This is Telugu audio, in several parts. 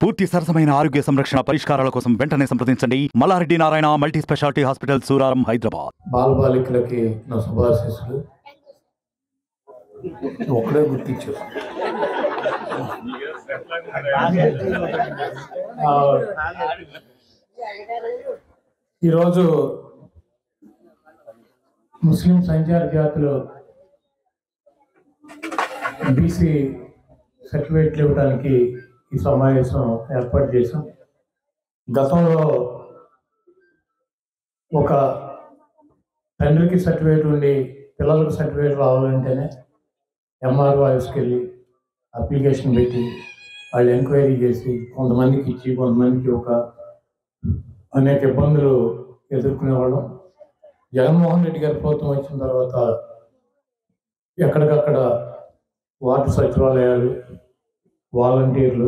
పూర్తి సరసమైన ఆరోగ్య సంరక్షణ పరిష్కారాల కోసం వెంటనే సంప్రదించండి Malla Reddy Narayana multi speciality hospital Suraram Hyderabad బాలబాలికలకి నా శుభాశీస్సులు ఒక్కడే గుర్తించారు ఆ, ఈరోజు ముస్లిం సంచార జాతులు బీసీ సర్టిఫికేట్లు ఇవ్వడానికి ఈ సమావేశం ఏర్పాటు చేశాం గతంలో ఒక తండ్రికి సర్టిఫికేట్ ఉండి పిల్లలకు సర్టిఫికేట్ రావాలంటేనే ఎంఆర్ఓ ఆఫీస్కి వెళ్ళి అప్లికేషన్ పెట్టి వాళ్ళు ఎంక్వైరీ చేసి కొంతమందికి ఇచ్చి కొంతమందికి ఒక అనేక ఇబ్బందులు ఎదుర్కొనేవాళ్ళం జగన్మోహన్ రెడ్డి గారి ప్రభుత్వం వచ్చిన తర్వాత ఎక్కడికక్కడ వార్డు సచివాలయాలు వాలంటీర్లు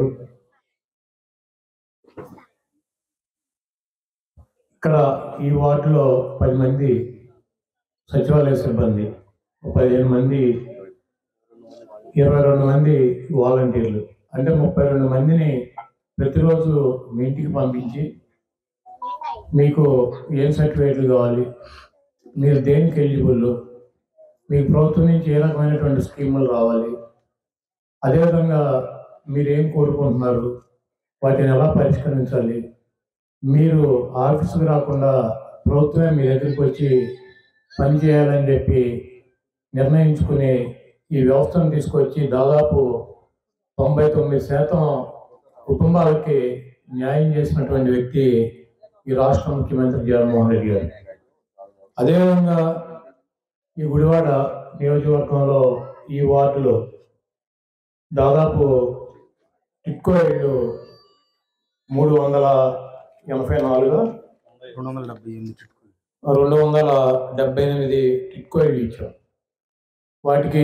ఇక్కడ ఈ వార్డులో పది మంది సచివాలయ సిబ్బంది ఒక పదిహేను మంది ఇరవై రెండు మంది వాలంటీర్లు అంటే ముప్పై రెండు మందిని ప్రతిరోజు మీ ఇంటికి పంపించి మీకు ఏం సర్టిఫికేట్లు కావాలి మీరు దేనికి ఎలిజిబుల్ మీకు ప్రభుత్వం నుంచి ఏ రకమైనటువంటి స్కీములు రావాలి అదేవిధంగా మీరు ఏం కోరుకుంటున్నారు వాటిని ఎలా పరిష్కరించాలి మీరు ఆఫీసుకు రాకుండా ప్రభుత్వమే మీ దగ్గరికి వచ్చి పని చేయాలని చెప్పి నిర్ణయించుకుని ఈ వ్యవస్థను తీసుకొచ్చి దాదాపు తొంభై తొమ్మిది శాతం కుటుంబాలకి న్యాయం చేసినటువంటి వ్యక్తి ఈ రాష్ట్ర ముఖ్యమంత్రి జగన్మోహన్ రెడ్డి గారు అదేవిధంగా ఈ గుడివాడ నియోజకవర్గంలో ఈ వార్డులో దాదాపు టిక్కో ఇళ్ళు మూడు వందల ఎనభై నాలుగు రెండు వందల డెబ్బై ఎనిమిది రెండు వందల డెబ్బై ఎనిమిది టిట్కో ఇళ్ళు ఇచ్చాం వాటికి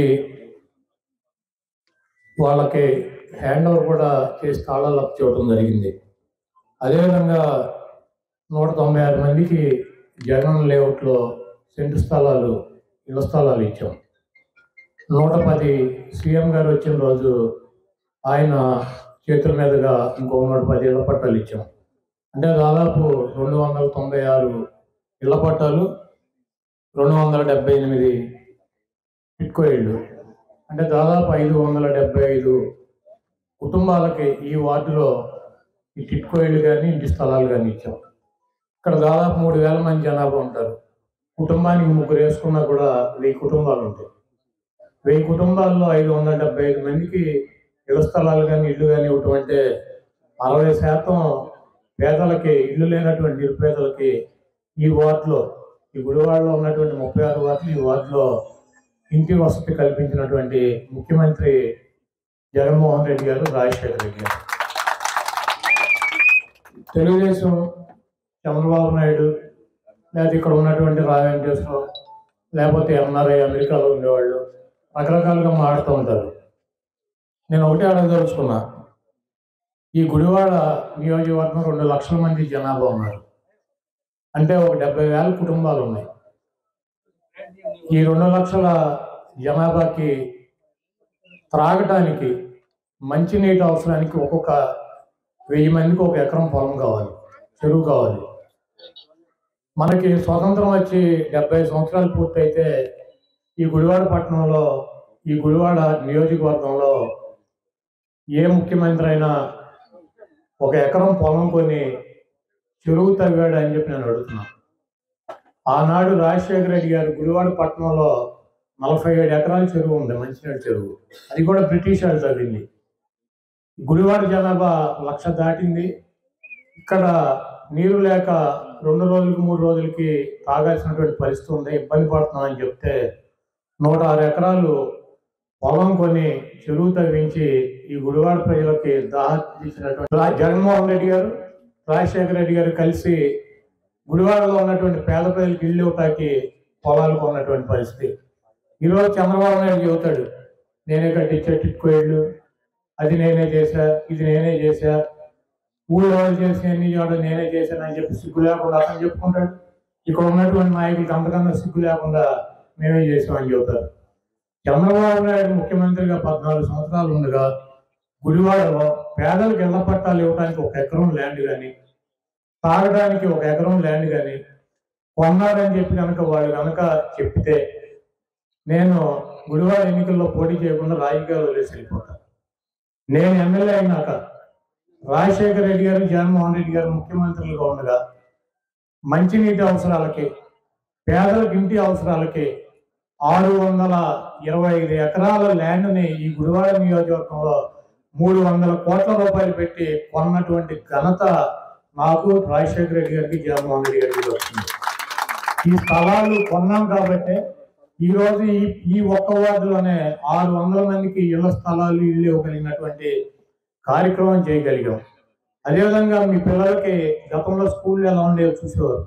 వాళ్ళకి హ్యాండ్ ఓవర్ కూడా చేసి తాళాలు అప్ చేయడం జరిగింది అదేవిధంగా నూట తొంభై ఆరు మందికి జగన్ లేఅవుట్లో సెంటు స్థలాలు ఇళ్ల స్థలాలు ఇచ్చాం నూట పది సీఎం గారు వచ్చిన రోజు ఆయన చేతుల మీదుగా ఇంకో నూట పది ఇళ్ల పట్టాలు ఇచ్చాం అంటే దాదాపు రెండు వందల తొంభై ఆరు ఇళ్ల పట్టాలు రెండు వందల డెబ్బై ఎనిమిది టిట్కో ఇళ్ళు అంటే దాదాపు ఐదు వందల డెబ్బై ఐదు కుటుంబాలకి ఈ వార్డులో ఈ టిట్కో ఇళ్ళు కానీ ఇంటి స్థలాలు కానీ ఇచ్చాం ఇక్కడ దాదాపు మూడు వేల మంది జనాభా ఉంటారు కుటుంబానికి ముగ్గురు వేసుకున్నా కూడా వెయ్యి కుటుంబాలు ఉంటాయి వెయ్యి కుటుంబాల్లో ఐదు వందల డెబ్బై ఐదు మందికి ఇళ్ల స్థలాలు కానీ ఇల్లు కానీ ఇవ్వటం అంటే అరవై శాతం పేదలకి ఇల్లు లేనటువంటి నిరుపేదలకి ఈ వార్డులో ఈ గుడివాడలో ఉన్నటువంటి ముప్పై ఆరు వార్డులు ఈ వార్డులో ఇంటి వసతి కల్పించినటువంటి ముఖ్యమంత్రి జగన్మోహన్ రెడ్డి గారు రాజశేఖర రెడ్డి గారు తెలుగుదేశం చంద్రబాబు నాయుడు లేకపోతే ఇక్కడ ఉన్నటువంటి రా వెంకటేశ్వరరావు లేకపోతే ఎన్ఆర్ఐ అమెరికాలో ఉండేవాళ్ళు రకరకాలుగా మాట్లాడుతూ ఉంటారు నేను ఒకటే అడగదలుచుకున్నా ఈ గుడివాడ నియోజకవర్గం రెండు లక్షల మంది జనాభా ఉన్నారు అంటే ఒక డెబ్బై వేల కుటుంబాలు ఉన్నాయి ఈ రెండు లక్షల జనాభాకి త్రాగటానికి మంచినీటి అవసరానికి ఒక్కొక్క వెయ్యి మందికి ఒక ఎకరం పొలం కావాలి చెరువు కావాలి మనకి స్వతంత్రం వచ్చి డెబ్బై సంవత్సరాలు పూర్తయితే ఈ గుడివాడ పట్టణంలో ఈ గుడివాడ నియోజకవర్గంలో ఏ ముఖ్యమంత్రి అయినా ఒక ఎకరం పొలం కొని చెరువు తవ్వాడు అని చెప్పి నేను అడుగుతున్నాను ఆనాడు రాజశేఖర రెడ్డి గారు గుడివాడ పట్టణంలో నలభై ఏడు ఎకరాల చెరువు ఉంది మంచినీళ్ళ చెరువు అది కూడా బ్రిటిష్ వాళ్ళు తవ్వింది గుడివాడ జనాభా లక్ష దాటింది ఇక్కడ నీరు లేక రెండు రోజులకి మూడు రోజులకి తాగాల్సినటువంటి పరిస్థితి ఉంది ఇబ్బంది పడుతున్నామని చెప్తే నూట ఆరు ఎకరాలు పొలం కొని చెరువు తవ్వించి ఈ గుడివాడ ప్రజలకి దాహ తీసినటువంటి రా- జగన్మోహన్ రెడ్డి గారు రాజశేఖర రెడ్డి గారు కలిసి గుడివాడలో ఉన్నటువంటి పేద ప్రజలకు ఇల్లు ఇవ్వటానికి పొలాలు కొన్నటువంటి పరిస్థితి ఈరోజు చంద్రబాబు నాయుడు చెబుతాడు నేనే కట్టించా టిట్కో ఇళ్ళు అది నేనే చేశా ఇది నేనే చేశా ఊళ్ళో వాళ్ళు చేసి ఎన్ని చోట్ల నేనే చేశాను అని చెప్పి సిగ్గు లేకుండా అతను చెప్పుకుంటాడు ఇక్కడ ఉన్నటువంటి నాయకులకు అంతకన్నా సిగ్గు లేకుండా మేమే చేసామని చెబుతారు చంద్రబాబు నాయుడు ముఖ్యమంత్రిగా పద్నాలుగు సంవత్సరాలు ఉండగా గుడివాడలో పేదలకు ఇళ్ల పట్టాలు ఇవ్వడానికి ఒక ఎకరం ల్యాండ్ కానీ తాగడానికి ఒక ఎకరం ల్యాండ్ కానీ కొన్నారని చెప్పి కనుక వాళ్ళు కనుక చెప్తే నేను గుడివాడ ఎన్నికల్లో పోటీ చేయకుండా రాజకీయాలు వదిలేసి వెళ్ళిపోతాను నేను ఎమ్మెల్యే అయినాక రాజశేఖర రెడ్డి గారు జగన్మోహన్ రెడ్డి గారు ముఖ్యమంత్రులుగా ఉండగా మంచినీటి అవసరాలకి పేదలకు ఇంటి అవసరాలకి ఆరు వందల ఇరవై ఐదు ఎకరాల ల్యాండ్ని ఈ గుడివాడ నియోజకవర్గంలో మూడు వందల కోట్ల రూపాయలు పెట్టి కొన్నటువంటి ఘనత నాకు రాజశేఖర రెడ్డి గారికి జగన్మోహన్ రెడ్డి గారికి వస్తుంది ఈ స్థలాలు కొన్నాం కాబట్టి ఈ రోజు ఈ ఈ ఒక్క వార్డులోనే ఆరు వందల మందికి ఇళ్ల స్థలాలు ఇల్లు ఇవ్వగలిగినటువంటి కార్యక్రమం చేయగలిగాం అదేవిధంగా మీ పిల్లలకి గతంలో స్కూల్ ఎలా ఉండేవి చూసేవారు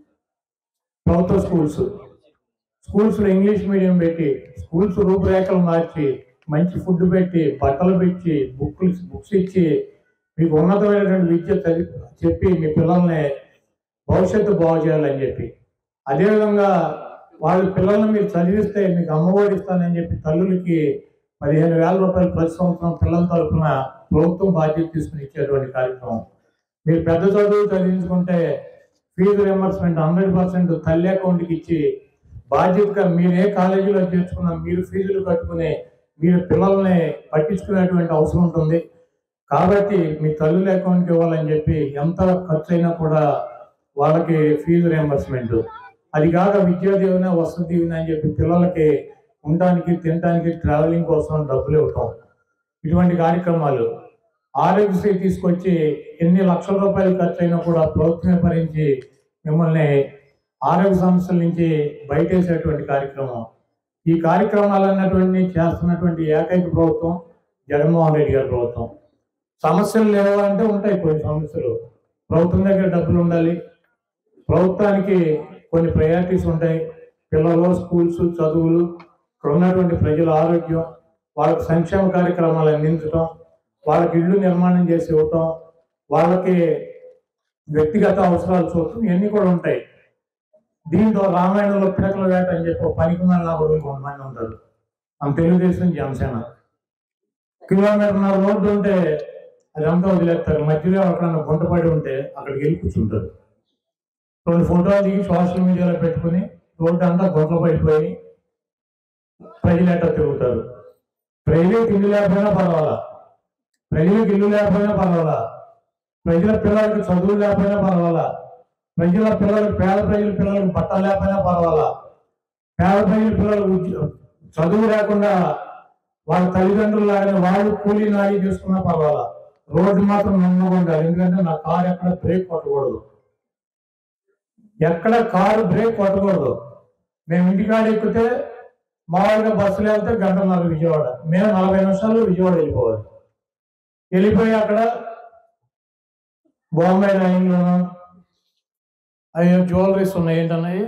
ప్రభుత్వ స్కూల్స్ స్కూల్స్ లో ఇంగ్లీష్ మీడియం పెట్టి స్కూల్స్ రూపురేఖలు మార్చి మంచి ఫుడ్ పెట్టి బట్టలు పెట్టి బుక్లు బుక్స్ ఇచ్చి మీకు ఉన్నతమైనటువంటి విద్య చదివి చెప్పి మీ పిల్లల్ని భవిష్యత్తు బాగు చేయాలని చెప్పి అదేవిధంగా వాళ్ళ పిల్లల్ని మీరు చదివిస్తే మీకు అమ్మఒడి ఇస్తానని చెప్పి తల్లులకి పదిహేను వేల రూపాయలు ప్రతి సంవత్సరం పిల్లల తరఫున ప్రభుత్వం బాధ్యత తీసుకుని ఇచ్చేటువంటి కార్యక్రమం మీరు పెద్ద చదువు చదివించుకుంటే ఫీజు రియంబర్స్మెంట్ హండ్రెడ్ పర్సెంట్ తల్లి అకౌంట్కి ఇచ్చి బాధ్యతగా మీరు ఏ కాలేజీలో చేర్చుకున్నా మీరు ఫీజులు కట్టుకుని మీరు పిల్లల్ని పట్టించుకునేటువంటి అవసరం ఉంటుంది కాబట్టి మీ తల్లుల అకౌంట్కి ఇవ్వాలని చెప్పి ఎంత ఖర్చు అయినా కూడా వాళ్ళకి ఫీజు రియంబర్స్మెంట్ అది కాక విద్యా దీవెన వసతి దీవెన అని చెప్పి పిల్లలకి ఉండడానికి తినడానికి ట్రావెలింగ్ కోసం డబ్బులు ఇవ్వటం ఇటువంటి కార్యక్రమాలు ఆరోగ్యశ్రీ తీసుకొచ్చి ఎన్ని లక్షల రూపాయలు ఖర్చు అయినా కూడా ప్రభుత్వమే భరించి మిమ్మల్ని ఆరోగ్య సమస్యల నుంచి బయటేసేటువంటి కార్యక్రమం ఈ కార్యక్రమాలు అన్నటువంటి చేస్తున్నటువంటి ఏకైక ప్రభుత్వం జగన్మోహన్ రెడ్డి గారి ప్రభుత్వం సమస్యలు లేవు అంటే ఉంటాయి కొన్ని సమస్యలు ప్రభుత్వం దగ్గర డబ్బులు ఉండాలి ప్రభుత్వానికి కొన్ని ప్రయారిటీస్ ఉంటాయి పిల్లలు స్కూల్స్ చదువులు ఇక్కడ ఉన్నటువంటి ప్రజల ఆరోగ్యం వాళ్ళకి సంక్షేమ కార్యక్రమాలు అందించడం వాళ్ళకి ఇళ్ళు నిర్మాణం చేసి ఇవ్వటం వాళ్ళకి వ్యక్తిగత అవసరాలు చూడటం ఇవన్నీ కూడా ఉంటాయి దీంతో రామాయణంలో పిడకల వేట అని చెప్పి ఒక పనికి మళ్ళీ కొడుకులు కొంతమంది ఉంటారు మన తెలుగుదేశం జనసేన కిలోమీటర్న్నర రోడ్డు ఉంటే అదంతా వదిలేస్తారు మధ్యలో అక్కడ గుంటపడి ఉంటే అక్కడికి వెళ్ళి కూర్చుంటారు రెండు ఫోటోలు దిగి సోషల్ మీడియాలో పెట్టుకుని రోడ్డు అంతా గుంటలు పడిపోయి ప్రజలు ఎట్లా తిరుగుతారు ప్రజలకు ఇల్లు లేకపోయినా పర్వాలా ప్రజలకు ఇల్లు లేకపోయినా పర్వాలా ప్రజల పిల్లలకి చదువు లేకపోయినా పర్వాలా ప్రజల పిల్లలకు పేద ప్రజల పిల్లలకు బట్టలు లేకపోయినా పర్వాలా పేద ప్రజల పిల్లలకు ఉద్య- చదువు లేకుండా వాళ్ళ తల్లిదండ్రులు లాగానే వాళ్ళు కూలీ నాలి చేసుకున్నా పర్వాలా రోడ్డు మాత్రం నమ్మకం ఉండాలి ఎందుకంటే నా కారు ఎక్కడ బ్రేక్ కొట్టకూడదు ఎక్కడ కారు బ్రేక్ కొట్టకూడదు మేము ఇంటికాడ ఎక్కితే మామూలుగా బస్సులు వెళ్తే గంటన్నర విజయవాడ మేము నలభై నిమిషాలు విజయవాడ వెళ్ళిపోవాలి వెళ్ళిపోయి అక్కడ బాంబే లైన్లోనూ అయ్యో జ్యువెలరీస్ ఉన్నాయి ఏంటన్నాయి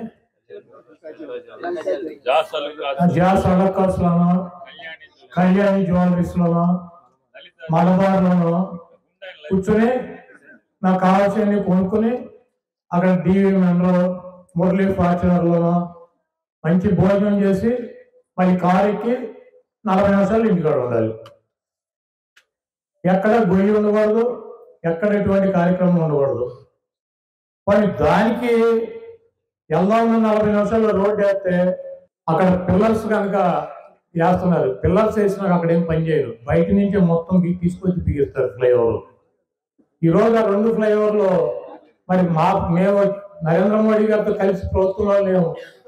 జాస్ అలక్కర్స్ లోను కళ్యాణి జ్యువెలరీస్ లోను మలబార్ లోను కూర్చుని నాకు కావాల్సినవి కొనుక్కుని అక్కడ డివి మెంబర్ మురళీ ఫార్చునర్ లోను మంచి భోజనం చేసి మళ్ళీ కారు ఎక్కి నలభై నిమిషాలు ఇంటికాడ ఉండాలి ఎక్కడ గొయ్యి ఉండకూడదు ఎక్కడ ఎటువంటి కార్యక్రమం ఉండకూడదు మరి దానికి వెళ్దామన్న నలభై నిమిషాల్లో రోడ్డు వేస్తే అక్కడ పిల్లర్స్ కనుక వేస్తున్నారు పిల్లర్స్ వేసినాక అక్కడ ఏం పని చేయరు బయట నుంచి మొత్తం బీ- తీసుకొచ్చి బిగిస్తారు ఫ్లైఓవర్ ఈ రోజు ఆ రెండు ఫ్లైఓవర్లు మరి మా మేము నరేంద్ర మోడీ గారితో కలిసి ప్రభుత్వంలో లేము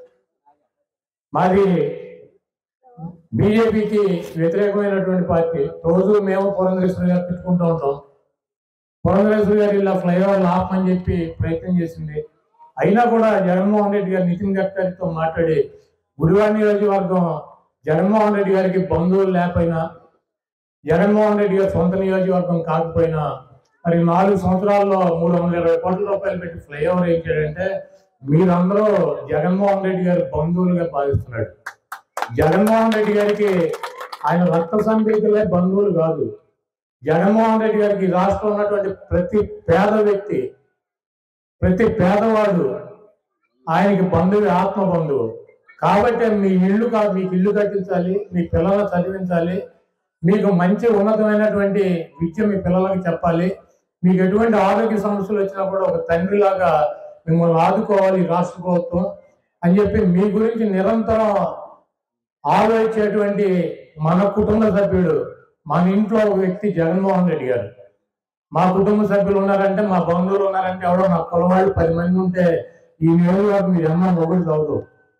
మాది బీజేపీకి వ్యతిరేకమైనటువంటి పార్టీ రోజు మేము పురంధరేశ్వరి గారు తిట్టుకుంటూ ఉంటాం పురంధరేశ్వరి గారు ఇలా ఫ్లైఓవర్లు ఆపమని చెప్పి ప్రయత్నం చేసింది అయినా కూడా జగన్మోహన్ రెడ్డి గారు నితిన్ గడ్కరీతో మాట్లాడి గుడివాడ నియోజకవర్గం జగన్మోహన్ రెడ్డి గారికి బంధువులు లేకపోయినా జగన్మోహన్ రెడ్డి గారి సొంత నియోజకవర్గం కాకపోయినా మరి నాలుగు సంవత్సరాల్లో మూడు వందల ఇరవై కోట్ల రూపాయలు పెట్టి ఫ్లైఓవర్ వేయించాడంటే మీరందరూ జగన్మోహన్ రెడ్డి గారి బంధువులుగా భావిస్తున్నాడు జగన్మోహన్ రెడ్డి గారికి ఆయన రక్త సంపీకులే బంధువులు కాదు జగన్మోహన్ రెడ్డి గారికి ఈ రాష్ట్రంలో ఉన్నటువంటి ప్రతి పేద వ్యక్తి ప్రతి పేదవాడు ఆయనకి బంధువు ఆత్మ బంధువు కాబట్టి మీ ఇల్లు కా మీకు ఇల్లు కట్టించాలి మీ పిల్లలను చదివించాలి మీకు మంచి ఉన్నతమైనటువంటి విద్య మీ పిల్లలకి చెప్పాలి మీకు ఎటువంటి ఆరోగ్య సమస్యలు వచ్చినా కూడా ఒక తండ్రిలాగా మిమ్మల్ని ఆదుకోవాలి ఈ రాష్ట్ర ప్రభుత్వం అని చెప్పి మీ గురించి నిరంతరం ఆలోచించేటువంటి మన కుటుంబ సభ్యుడు మన ఇంట్లో ఒక వ్యక్తి జగన్మోహన్ రెడ్డి గారు మా కుటుంబ సభ్యులు ఉన్నారంటే మా బంధువులు ఉన్నారంటే ఎవడో నా కులవాళ్ళు పది మంది ఉంటే ఈ నియోజకవర్గం మీరు అమ్మ మొగుడు చదువు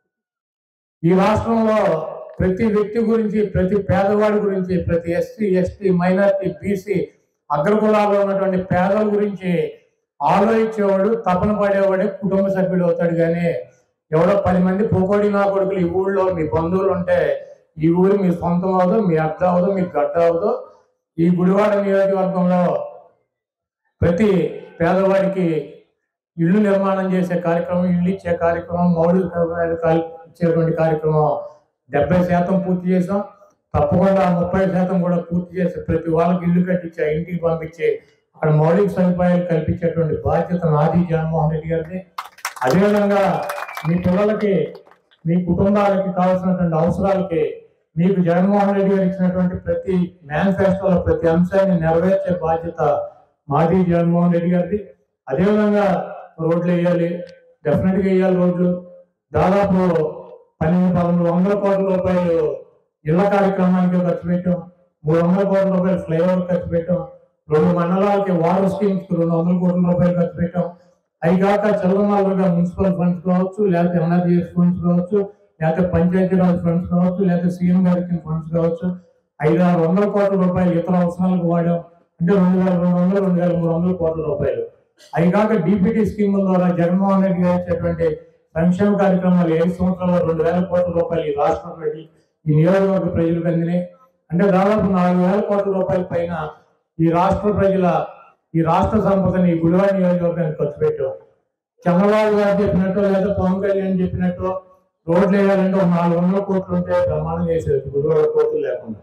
ఈ రాష్ట్రంలో ప్రతి వ్యక్తి గురించి ప్రతి పేదవాడి గురించి ప్రతి ఎస్సీ ఎస్టీ మైనార్టీ బీసీ అగ్రకులాల్లో ఉన్నటువంటి పేదల గురించి ఆలోచించేవాడు తపన పడేవాడే కుటుంబ సభ్యుడు అవుతాడు కానీ ఎవడో పది మంది పోకోడి నా కొడుకులు ఈ ఊళ్ళో మీ బంధువులు ఉంటే ఈ ఊరు మీ సొంతం అవదు మీ అడ్డ అవదు మీ గడ్డ అవదు ఈ గుడివాడ నియోజకవర్గంలో ప్రతి పేదవాడికి ఇల్లు నిర్మాణం చేసే కార్యక్రమం ఇల్లు ఇచ్చే కార్యక్రమం మౌలిక సదుపాయాలు కాల్- ఇచ్చేటువంటి కార్యక్రమం డెబ్బై శాతం పూర్తి చేసాం తప్పకుండా ముప్పై శాతం కూడా పూర్తి చేసి ప్రతి వాళ్ళకి ఇల్లు కట్టించి ఆ ఇంటికి పంపించి అక్కడ మౌలిక సదుపాయాలు కల్పించేటువంటి బాధ్యత నాది జగన్మోహన్ రెడ్డి గారిది అదేవిధంగా మీ పిల్లలకి మీ కుటుంబాలకి కావాల్సినటువంటి అవసరాలకి మీకు జగన్మోహన్ రెడ్డి గారు ఇచ్చినటువంటి ప్రతి మేనిఫెస్టోలో ప్రతి అంశాన్ని నెరవేర్చే బాధ్యత మాది జగన్మోహన్ రెడ్డి గారిది అదేవిధంగా రోడ్లు వేయాలి డెఫినెట్ గా వేయాలి రోడ్లు దాదాపు పన్నెండు పదమూడు వందల కోట్ల రూపాయలు ఇళ్ల కార్యక్రమానికి ఖర్చు పెట్టాం మూడు వందల కోట్ల రూపాయలు ఫ్లైఓవర్ ఖర్చు పెట్టాం రెండు మండలాలకి వాటర్ స్కీమ్స్ రెండు వందల కోట్ల రూపాయలు ఖర్చు పెట్టాం అవి కాక చల్లమాలుగా మున్సిపల్ ఫండ్స్ కావచ్చు లేకపోతే ఎన్ఆర్జీఎస్ ఫండ్స్ కావచ్చు లేకపోతే పంచాయతీరాజ్ ఫండ్స్ కావచ్చు లేకపోతే సీఎం గారికి ఫండ్స్ కావచ్చు ఐదు ఆరు వందల కోట్ల రూపాయలు ఇతర అవసరాలకు వాడాం అంటే రెండు వేల రెండు వందలు రెండు వేల మూడు వందల కోట్ల రూపాయలు అవి కాక డిపిటి స్కీముల ద్వారా జగన్మోహన్ రెడ్డి గారు ఇచ్చేటువంటి సంక్షేమ కార్యక్రమాలు ఐదు సంవత్సరాల్లో రెండు వేల కోట్ల రూపాయలు ఈ రాష్ట్ర ప్రజలు ఈ నియోజకవర్గ ప్రజలకు అందినాయి అంటే దాదాపు నాలుగు వేల కోట్ల రూపాయల పైన ఈ రాష్ట్ర ప్రజల ఈ రాష్ట్ర సంపదని ఈ గుడివాడ నియోజకవర్గానికి ఖర్చు పెట్టాం చంద్రబాబు గారు చెప్పినట్టు లేదా పవన్ కళ్యాణ్ చెప్పినట్టు రోడ్లు వేయాలంటే ఒక నాలుగు వందల కోట్లు ఉంటే ప్రమాణం చేసేది గుడివాడ కోట్లు లేకుండా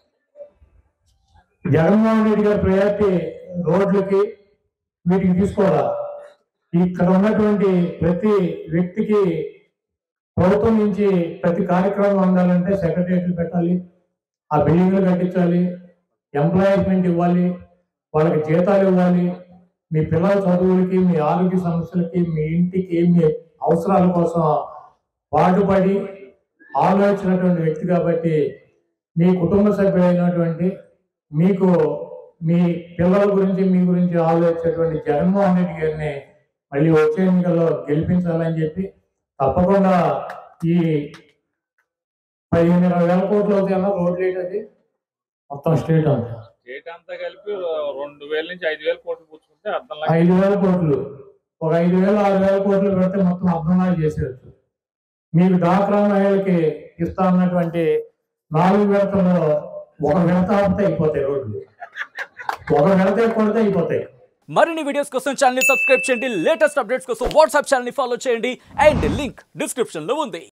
జగన్మోహన్ రెడ్డి గారి ప్రయారిటీ రోడ్లకి వీటికి తీసుకోవాలా ఇక్కడ ఉన్నటువంటి ప్రతి వ్యక్తికి ప్రభుత్వం నుంచి ప్రతి కార్యక్రమం అందాలంటే సెక్రటరియట్లు పెట్టాలి ఆ బిల్డింగ్లు కట్టించాలి ఎంప్లాయ్మెంట్ ఇవ్వాలి వాళ్ళకి జీతాలు ఇవ్వాలి మీ పిల్లల చదువులకి మీ ఆరోగ్య సమస్యలకి మీ ఇంటికి మీ అవసరాల కోసం పాటుపడి ఆలోచించినటువంటి వ్యక్తి కాబట్టి మీ కుటుంబ సభ్యులైనటువంటి మీకు మీ పిల్లల గురించి మీ గురించి ఆలోచించేటువంటి జగన్మోహన్ రెడ్డి గారిని మళ్ళీ వచ్చే ఎన్నికల్లో గెలిపించాలని చెప్పి తప్పకుండా ఈ పదిహేను ఇరవై వేల కోట్లు అవుతాయన్న రోడ్లు ఏంటది మొత్తం స్టేట్ అంతా స్టేట్ అంతా కలిపి రెండు వేల నుంచి ఐదు వేల కోట్లు పుచ్చుకుంటే అర్థం లాగా ఐదు వేల కోట్లు ఒక ఐదు వేలు ఆరు వేల కోట్లు పెడితే మొత్తం అర్థంలాగా చేసేయచ్చు మీకు డాక్రా మహిళలకి ఇస్తా ఉన్నటువంటి నాలుగు విడతల్లో ఒక విడత ఆపితే అయిపోతాయి రోడ్లు ఒక విడత కొడితే అయిపోతాయి మరిన్ని వీడియోస్ కోసం ఛానల్ ని సబ్స్క్రైబ్ చేయండి లేటెస్ట్ అప్డేట్స్ కోసం వాట్సాప్ ఛానల్ ని ఫాలో చేయండి అండ్ లింక్ డిస్క్రిప్షన్ లో ఉంది